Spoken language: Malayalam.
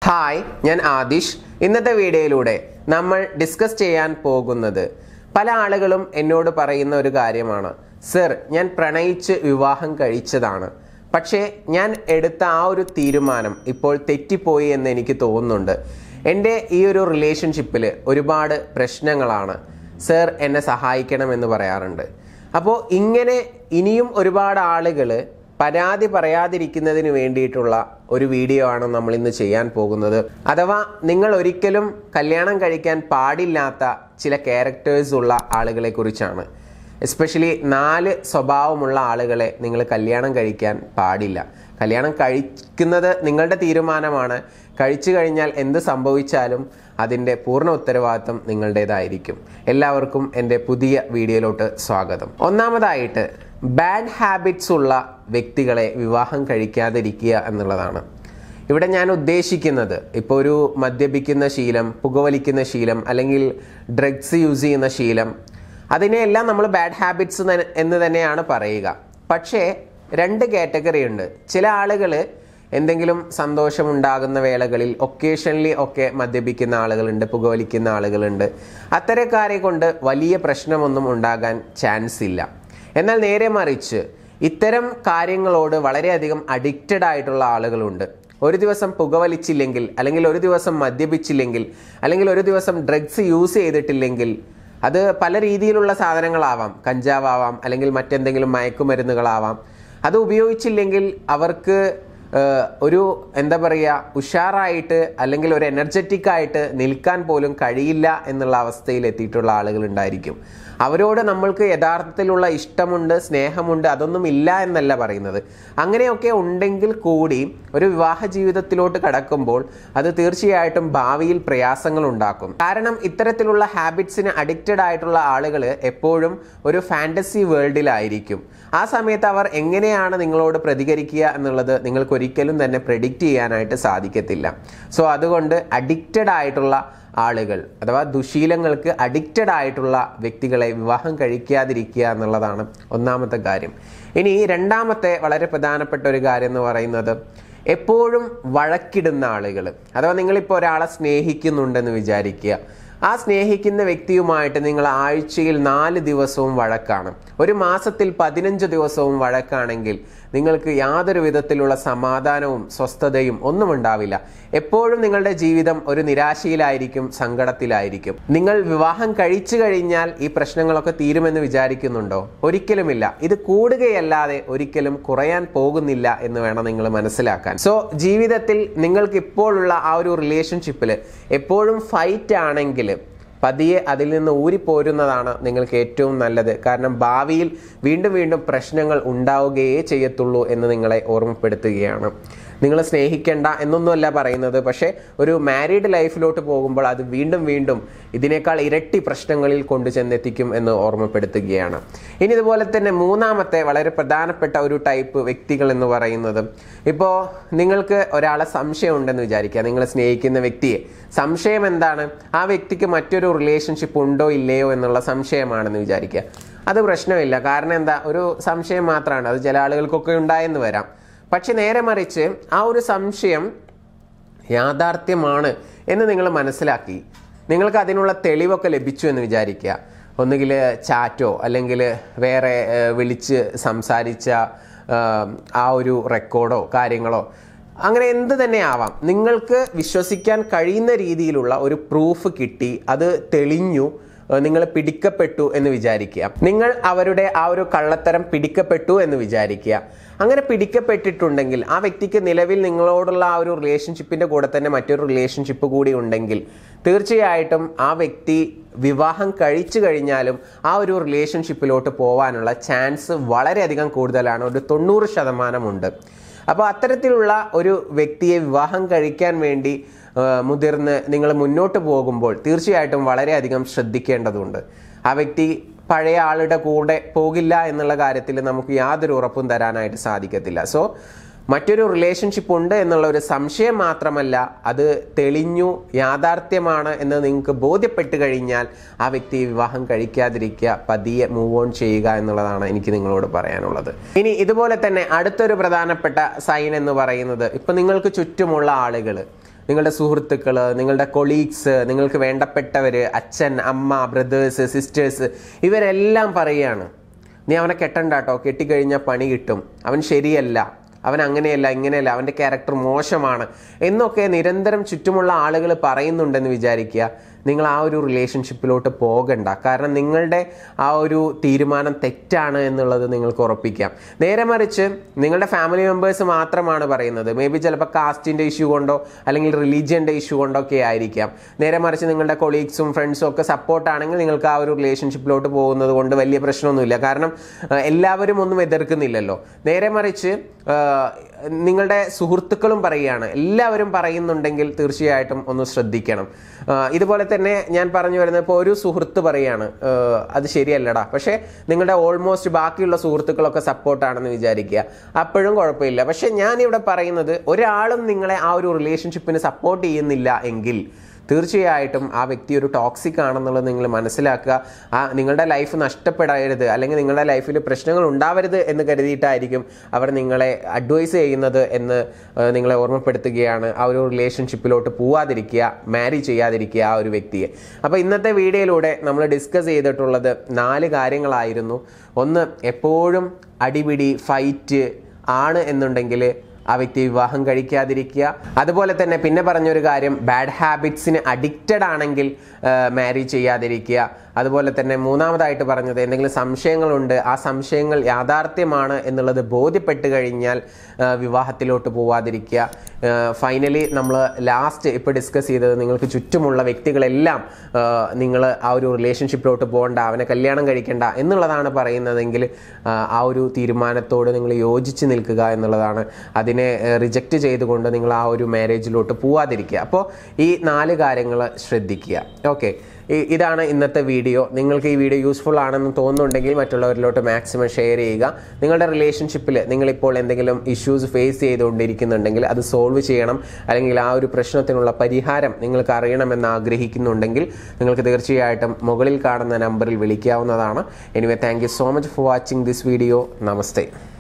ഹായ് ഞാൻ ആദിഷ് ഇന്നത്തെ വീഡിയോയിലൂടെ നമ്മൾ ഡിസ്കസ് ചെയ്യാൻ പോകുന്നത് പല ആളുകളും എന്നോട് പറയുന്ന ഒരു കാര്യമാണ് സർ ഞാൻ പ്രണയിച്ച് വിവാഹം കഴിച്ചതാണ് പക്ഷേ ഞാൻ എടുത്ത ആ ഒരു തീരുമാനം ഇപ്പോൾ തെറ്റിപ്പോയി എന്ന് എനിക്ക് തോന്നുന്നുണ്ട് എൻ്റെ ഈ ഒരു റിലേഷൻഷിപ്പിൽ ഒരുപാട് പ്രശ്നങ്ങളാണ് സർ എന്നെ സഹായിക്കണമെന്ന് പറയാറുണ്ട് അപ്പോൾ ഇങ്ങനെ ഇനിയും ഒരുപാട് ആളുകൾ പരാതി പറയാതിരിക്കുന്നതിന് വേണ്ടിയിട്ടുള്ള ഒരു വീഡിയോ ആണ് നമ്മൾ ഇന്ന് ചെയ്യാൻ പോകുന്നത് അഥവാ നിങ്ങൾ ഒരിക്കലും കല്യാണം കഴിക്കാൻ പാടില്ലാത്ത ചില ക്യാരക്ടേഴ്സ് ഉള്ള ആളുകളെ കുറിച്ചാണ് എസ്പെഷ്യലി നാല് സ്വഭാവമുള്ള ആളുകളെ നിങ്ങൾ കല്യാണം കഴിക്കാൻ പാടില്ല കല്യാണം കഴിക്കുന്നത് നിങ്ങളുടെ തീരുമാനമാണ് കഴിച്ചു കഴിഞ്ഞാൽ എന്ത് സംഭവിച്ചാലും അതിൻ്റെ പൂർണ്ണ ഉത്തരവാദിത്വം നിങ്ങളുടേതായിരിക്കും എല്ലാവർക്കും എൻ്റെ പുതിയ വീഡിയോയിലോട്ട് സ്വാഗതം ഒന്നാമതായിട്ട് ബാഡ് ഹാബിറ്റ്സ് ഉള്ള വ്യക്തികളെ വിവാഹം കഴിക്കാതിരിക്കുക എന്നുള്ളതാണ് ഇവിടെ ഞാൻ ഉദ്ദേശിക്കുന്നത് ഇപ്പോൾ ഒരു മദ്യപിക്കുന്ന ശീലം പുകവലിക്കുന്ന ശീലം അല്ലെങ്കിൽ ഡ്രഗ്സ് യൂസ് ചെയ്യുന്ന ശീലം അതിനെയെല്ലാം നമ്മൾ ബാഡ് ഹാബിറ്റ്സ് എന്ന് തന്നെയാണ് പറയുക പക്ഷേ രണ്ട് കാറ്റഗറി ഉണ്ട് ചില ആളുകൾ എന്തെങ്കിലും സന്തോഷമുണ്ടാകുന്ന വേളകളിൽ ഒക്കേഷണലി ഒക്കെ മദ്യപിക്കുന്ന ആളുകളുണ്ട് പുകവലിക്കുന്ന ആളുകളുണ്ട് അത്തരക്കാരെ കൊണ്ട് വലിയ പ്രശ്നമൊന്നും ഉണ്ടാകാൻ ചാൻസ് ഇല്ല എന്നാൽ നേരെ മറിച്ച് ഇത്തരം കാര്യങ്ങളോട് വളരെയധികം അഡിക്റ്റഡ് ആയിട്ടുള്ള ആളുകളുണ്ട് ഒരു ദിവസം പുകവലിച്ചില്ലെങ്കിൽ അല്ലെങ്കിൽ ഒരു ദിവസം മദ്യപിച്ചില്ലെങ്കിൽ അല്ലെങ്കിൽ ഒരു ദിവസം ഡ്രഗ്സ് യൂസ് ചെയ്തിട്ടില്ലെങ്കിൽ അത് പല രീതിയിലുള്ള സാധനങ്ങളാവാം കഞ്ചാവാം അല്ലെങ്കിൽ മറ്റെന്തെങ്കിലും മയക്കുമരുന്നുകളാവാം അത് ഉപയോഗിച്ചില്ലെങ്കിൽ അവർക്ക് ഏഹ്, ഒരു എന്താ പറയുക ഉഷാറായിട്ട് അല്ലെങ്കിൽ ഒരു എനർജറ്റിക് ആയിട്ട് നിൽക്കാൻ പോലും കഴിയില്ല എന്നുള്ള അവസ്ഥയിൽ എത്തിയിട്ടുള്ള ആളുകൾ ഉണ്ടായിരിക്കും അവരോട് നമ്മൾക്ക് യഥാർത്ഥത്തിലുള്ള ഇഷ്ടമുണ്ട് സ്നേഹമുണ്ട് അതൊന്നും ഇല്ല എന്നല്ല പറയുന്നത് അങ്ങനെയൊക്കെ ഉണ്ടെങ്കിൽ കൂടി ഒരു വിവാഹ ജീവിതത്തിലോട്ട് കടക്കുമ്പോൾ അത് തീർച്ചയായിട്ടും ഭാവിയിൽ പ്രയാസങ്ങൾ ഉണ്ടാക്കും കാരണം ഇത്തരത്തിലുള്ള ഹാബിറ്റ്സിന് അഡിക്റ്റഡ് ആയിട്ടുള്ള ആളുകൾ എപ്പോഴും ഒരു ഫാന്റസി വേൾഡിലായിരിക്കും ആ സമയത്ത് അവർ എങ്ങനെയാണ് നിങ്ങളോട് പ്രതികരിക്കുക എന്നുള്ളത് നിങ്ങൾക്ക് ഒരിക്കലും തന്നെ പ്രെഡിക്റ്റ് ചെയ്യാനായിട്ട് സാധിക്കത്തില്ല സോ അതുകൊണ്ട് അഡിക്റ്റഡ് ആയിട്ടുള്ള ആളുകൾ അഥവാ ദുശീലങ്ങൾക്ക് അഡിക്റ്റഡ് ആയിട്ടുള്ള വ്യക്തികളെ വിവാഹം കഴിക്കാതിരിക്കുക എന്നുള്ളതാണ് ഒന്നാമത്തെ കാര്യം ഇനി രണ്ടാമത്തെ വളരെ പ്രധാനപ്പെട്ട ഒരു കാര്യം എന്ന് പറയുന്നത് എപ്പോഴും വഴക്കിടുന്ന ആളുകൾ അഥവാ നിങ്ങളിപ്പോൾ ഒരാളെ സ്നേഹിക്കുന്നുണ്ടെന്ന് വിചാരിക്കുക ആ സ്നേഹിക്കുന്ന വ്യക്തിയുമായിട്ട് നിങ്ങൾ ആഴ്ചയിൽ നാല് ദിവസവും വഴക്കാണ് ഒരു മാസത്തിൽ പതിനഞ്ച് ദിവസവും വഴക്കാണെങ്കിൽ നിങ്ങൾക്ക് യാതൊരു വിധത്തിലുള്ള സമാധാനവും സ്വസ്ഥതയും ഒന്നും ഉണ്ടാവില്ല എപ്പോഴും നിങ്ങളുടെ ജീവിതം ഒരു നിരാശയിലായിരിക്കും സങ്കടത്തിലായിരിക്കും നിങ്ങൾ വിവാഹം കഴിച്ചു കഴിഞ്ഞാൽ ഈ പ്രശ്നങ്ങളൊക്കെ തീരുമെന്ന് വിചാരിക്കുന്നുണ്ടോ ഒരിക്കലുമില്ല ഇത് കൂടുകയല്ലാതെ ഒരിക്കലും കുറയാൻ പോകുന്നില്ല എന്ന് വേണം നിങ്ങൾ മനസ്സിലാക്കാൻ സോ ജീവിതത്തിൽ നിങ്ങൾക്ക് ഇപ്പോഴുള്ള ആ ഒരു റിലേഷൻഷിപ്പിൽ എപ്പോഴും ഫൈറ്റ് ആണെങ്കിൽ പതിയെ അതിൽ നിന്ന് ഊരിപ്പോരുന്നതാണ് നിങ്ങൾക്ക് ഏറ്റവും നല്ലത് കാരണം ഭാവിയിൽ വീണ്ടും വീണ്ടും പ്രശ്നങ്ങൾ ഉണ്ടാവുകയേ ചെയ്യത്തുള്ളൂ എന്ന് നിങ്ങളെ ഓർമ്മപ്പെടുത്തുകയാണ് നിങ്ങൾ സ്നേഹിക്കേണ്ട എന്നൊന്നുമല്ല പറയുന്നത് പക്ഷേ ഒരു മാരീഡ് ലൈഫിലോട്ട് പോകുമ്പോൾ അത് വീണ്ടും വീണ്ടും ഇതിനേക്കാൾ ഇരട്ടി പ്രശ്നങ്ങളിൽ കൊണ്ടു ചെന്നെത്തിക്കും എന്ന് ഓർമ്മപ്പെടുത്തുകയാണ് ഇനി ഇതുപോലെ തന്നെ മൂന്നാമത്തെ വളരെ പ്രധാനപ്പെട്ട ഒരു ടൈപ്പ് വ്യക്തികൾ എന്ന് പറയുന്നത് ഇപ്പോൾ നിങ്ങൾക്ക് ഒരാളെ സംശയം ഉണ്ടെന്ന് വിചാരിക്കുക നിങ്ങൾ സ്നേഹിക്കുന്ന വ്യക്തിയെ സംശയം എന്താണ് ആ വ്യക്തിക്ക് മറ്റൊരു റിലേഷൻഷിപ്പ് ഉണ്ടോ ഇല്ലയോ എന്നുള്ള സംശയമാണെന്ന് വിചാരിക്കുക അത് പ്രശ്നമില്ല കാരണം എന്താ ഒരു സംശയം മാത്രമാണ് അത് ചില ആളുകൾക്കൊക്കെ ഉണ്ടായെന്ന് വരാം പക്ഷെ നേരെ മറിച്ച് ആ ഒരു സംശയം യാഥാർത്ഥ്യമാണ് എന്ന് നിങ്ങൾ മനസ്സിലാക്കി നിങ്ങൾക്ക് അതിനുള്ള തെളിവൊക്കെ ലഭിച്ചു എന്ന് വിചാരിക്കുക ഒന്നുകിൽ ചാറ്റോ അല്ലെങ്കിൽ വേറെ ഏഹ്, വിളിച്ച് സംസാരിച്ച ആഹ്, ആ ഒരു റെക്കോർഡോ കാര്യങ്ങളോ അങ്ങനെ എന്ത് തന്നെ ആവാം നിങ്ങൾക്ക് വിശ്വസിക്കാൻ കഴിയുന്ന രീതിയിലുള്ള ഒരു പ്രൂഫ് കിട്ടി അത് തെളിഞ്ഞു നിങ്ങൾ പിടിക്കപ്പെട്ടു എന്ന് വിചാരിക്കുക നിങ്ങൾ അവരുടെ ആ ഒരു കള്ളത്തരം പിടിക്കപ്പെട്ടു എന്ന് വിചാരിക്കുക അങ്ങനെ പിടിക്കപ്പെട്ടിട്ടുണ്ടെങ്കിൽ ആ വ്യക്തിക്ക് നിലവിൽ നിങ്ങളോടുള്ള ആ ഒരു റിലേഷൻഷിപ്പിന്റെ കൂടെ തന്നെ മറ്റൊരു റിലേഷൻഷിപ്പ് കൂടി ഉണ്ടെങ്കിൽ തീർച്ചയായിട്ടും ആ വ്യക്തി വിവാഹം കഴിച്ചു കഴിഞ്ഞാലും ആ ഒരു റിലേഷൻഷിപ്പിലോട്ട് പോകാനുള്ള ചാൻസ് വളരെയധികം കൂടുതലാണ് ഒരു തൊണ്ണൂറ് ശതമാനമുണ്ട് അപ്പോൾ അത്തരത്തിലുള്ള ഒരു വ്യക്തിയെ വിവാഹം കഴിക്കാൻ വേണ്ടി ആ, മുതിർന്ന് നിങ്ങൾ മുന്നോട്ട് പോകുമ്പോൾ തീർച്ചയായിട്ടും വളരെയധികം ശ്രദ്ധിക്കേണ്ടതുണ്ട് ആ വ്യക്തി പഴയ ആളുടെ കൂടെ പോകില്ല എന്നുള്ള കാര്യത്തിൽ നമുക്ക് യാതൊരു ഉറപ്പും തരാനായിട്ട് സാധിക്കത്തില്ല സോ മറ്റൊരു റിലേഷൻഷിപ്പ് ഉണ്ട് എന്നുള്ള ഒരു സംശയം മാത്രമല്ല അത് തെളിഞ്ഞു യാഥാർത്ഥ്യമാണ് എന്ന് നിങ്ങൾക്ക് ബോധ്യപ്പെട്ട് കഴിഞ്ഞാൽ ആ വ്യക്തിയെ വിവാഹം കഴിക്കാതിരിക്കുക പതിയെ മൂവ് ഓൺ ചെയ്യുക എന്നുള്ളതാണ് എനിക്ക് നിങ്ങളോട് പറയാനുള്ളത് ഇനി ഇതുപോലെ തന്നെ അടുത്തൊരു പ്രധാനപ്പെട്ട സൈൻ എന്ന് പറയുന്നത് ഇപ്പൊ നിങ്ങൾക്ക് ചുറ്റുമുള്ള ആളുകൾ നിങ്ങളുടെ സുഹൃത്തുക്കൾ നിങ്ങളുടെ കൊളീഗ്സ് നിങ്ങൾക്ക് വേണ്ടപ്പെട്ടവർ അച്ഛൻ അമ്മ ബ്രദേഴ്സ് സിസ്റ്റേഴ്സ് ഇവരെല്ലാം പറയുകയാണ് നീ അവനെ കെട്ടണ്ട കേട്ടോ കെട്ടിക്കഴിഞ്ഞാൽ പണി കിട്ടും അവൻ ശരിയല്ല അവൻ അങ്ങനെയല്ല ഇങ്ങനെയല്ല അവൻ്റെ ക്യാരക്ടർ മോശമാണ് എന്നൊക്കെ നിരന്തരം ചുറ്റുമുള്ള ആളുകൾ പറയുന്നുണ്ടെന്ന് വിചാരിക്കുക നിങ്ങൾ ആ ഒരു റിലേഷൻഷിപ്പിലോട്ട് പോകണ്ട കാരണം നിങ്ങളുടെ ആ ഒരു തീരുമാനം തെറ്റാണ് എന്നുള്ളത് നിങ്ങൾക്ക് ഉറപ്പിക്കാം നേരെ മറിച്ച് നിങ്ങളുടെ ഫാമിലി മെമ്പേഴ്സ് മാത്രമാണ് പറയുന്നത് മേ ബി ചിലപ്പോൾ കാസ്റ്റിൻ്റെ ഇഷ്യൂ കൊണ്ടോ അല്ലെങ്കിൽ റിലീജിയൻ്റെ ഇഷ്യൂ കൊണ്ടോ ഒക്കെ ആയിരിക്കാം നേരെ മറിച്ച് നിങ്ങളുടെ കൊളീഗ്സും ഫ്രണ്ട്സും ഒക്കെ സപ്പോർട്ടാണെങ്കിൽ നിങ്ങൾക്ക് ആ ഒരു റിലേഷൻഷിപ്പിലോട്ട് പോകുന്നത് കൊണ്ട് വലിയ പ്രശ്നമൊന്നുമില്ല കാരണം ആ, എല്ലാവരും ഒന്നും എതിർക്കുന്നില്ലല്ലോ നേരെ മറിച്ച് ആ, നിങ്ങളുടെ സുഹൃത്തുക്കളും പറയുകയാണ് എല്ലാവരും പറയുന്നുണ്ടെങ്കിൽ തീർച്ചയായിട്ടും ഒന്ന് ശ്രദ്ധിക്കണം ആ, ഇതുപോലെ തന്നെ ഞാൻ പറഞ്ഞു വരുന്നത് ഇപ്പോൾ ഒരു സുഹൃത്ത് പറയാണ് ആ, അത് ശരിയല്ലടാ പക്ഷേ നിങ്ങളുടെ ഓൾമോസ്റ്റ് ബാക്കിയുള്ള സുഹൃത്തുക്കളൊക്കെ സപ്പോർട്ടാണെന്ന് വിചാരിക്കുക അപ്പോഴും കുഴപ്പമില്ല പക്ഷേ ഞാൻ ഇവിടെ പറയുന്നത് ഒരാളും നിങ്ങളെ ആ ഒരു റിലേഷൻഷിപ്പിന് സപ്പോർട്ട് ചെയ്യുന്നില്ല എങ്കിൽ തീർച്ചയായിട്ടും ആ വ്യക്തി ഒരു ടോക്സിക് ആണെന്നുള്ളത് നിങ്ങൾ മനസ്സിലാക്കുക ആ നിങ്ങളുടെ ലൈഫ് നഷ്ടപ്പെടരുത് അല്ലെങ്കിൽ നിങ്ങളുടെ ലൈഫിൽ പ്രശ്നങ്ങൾ ഉണ്ടാവരുത് എന്ന് കരുതിയിട്ടായിരിക്കും അവർ നിങ്ങളെ അഡ്വൈസ് ചെയ്യുന്നത് എന്ന് ഏഹ്, നിങ്ങളെ ഓർമ്മപ്പെടുത്തുകയാണ് ആ ഒരു റിലേഷൻഷിപ്പിലോട്ട് പോവാതിരിക്കുക മാരി ചെയ്യാതിരിക്കുക ആ ഒരു വ്യക്തിയെ അപ്പോൾ ഇന്നത്തെ വീഡിയോയിലൂടെ നമ്മൾ ഡിസ്കസ് ചെയ്തിട്ടുള്ളത് നാല് കാര്യങ്ങളായിരുന്നു ഒന്ന് എപ്പോഴും അടിപിടി ഫൈറ്റ് ആണ് എന്നുണ്ടെങ്കിൽ ആ വ്യക്തി വിവാഹം കഴിക്കാതിരിക്കുക അതുപോലെ തന്നെ പിന്നെ പറഞ്ഞൊരു കാര്യം ബാഡ് ഹാബിറ്റ്സിന് അഡിക്റ്റഡ് ആണെങ്കിൽ മാരി ചെയ്യാതിരിക്കുക അതുപോലെ തന്നെ മൂന്നാമതായിട്ട് പറഞ്ഞത് എന്തെങ്കിലും സംശയങ്ങളുണ്ട് ആ സംശയങ്ങൾ യാഥാർത്ഥ്യമാണ് എന്നുള്ളത് ബോധ്യപ്പെട്ട് കഴിഞ്ഞാൽ ആ, വിവാഹത്തിലോട്ട് പോവാതിരിക്കുക ഫൈനലി നമ്മൾ ലാസ്റ്റ് ഇപ്പോൾ ഡിസ്കസ് ചെയ്തത് നിങ്ങൾക്ക് ചുറ്റുമുള്ള വ്യക്തികളെല്ലാം നിങ്ങൾ ആ ഒരു റിലേഷൻഷിപ്പിലോട്ട് പോകണ്ട അവനെ കല്യാണം കഴിക്കണ്ട എന്നുള്ളതാണ് പറയുന്നതെങ്കിൽ ആ, ആ ഒരു തീരുമാനത്തോട് നിങ്ങൾ യോജിച്ച് നിൽക്കുക എന്നുള്ളതാണ് അതിനെ റിജക്റ്റ് ചെയ്തുകൊണ്ട് നിങ്ങൾ ആ ഒരു മാരേജിലോട്ട് പോവാതിരിക്കുക അപ്പോൾ ഈ നാല് കാര്യങ്ങൾ ശ്രദ്ധിക്കുക ഓക്കെ ഇതാണ് ഇന്നത്തെ വീഡിയോ നിങ്ങൾക്ക് ഈ വീഡിയോ യൂസ്ഫുൾ ആണെന്ന് തോന്നുന്നുണ്ടെങ്കിൽ മറ്റുള്ളവരിലോട്ട് മാക്സിമം ഷെയർ ചെയ്യുക നിങ്ങളുടെ റിലേഷൻഷിപ്പിൽ നിങ്ങളിപ്പോൾ എന്തെങ്കിലും ഇഷ്യൂസ് ഫേസ് ചെയ്തുകൊണ്ടിരിക്കുന്നുണ്ടെങ്കിൽ അത് സോൾവ് ചെയ്യണം അല്ലെങ്കിൽ ആ ഒരു പ്രശ്നത്തിനുള്ള പരിഹാരം നിങ്ങൾക്ക് അറിയണമെന്ന് ആഗ്രഹിക്കുന്നുണ്ടെങ്കിൽ നിങ്ങൾക്ക് തീർച്ചയായിട്ടും മുകളിൽ കാണുന്ന നമ്പറിൽ വിളിക്കാവുന്നതാണ് anyway thank you so much for watching this video namaste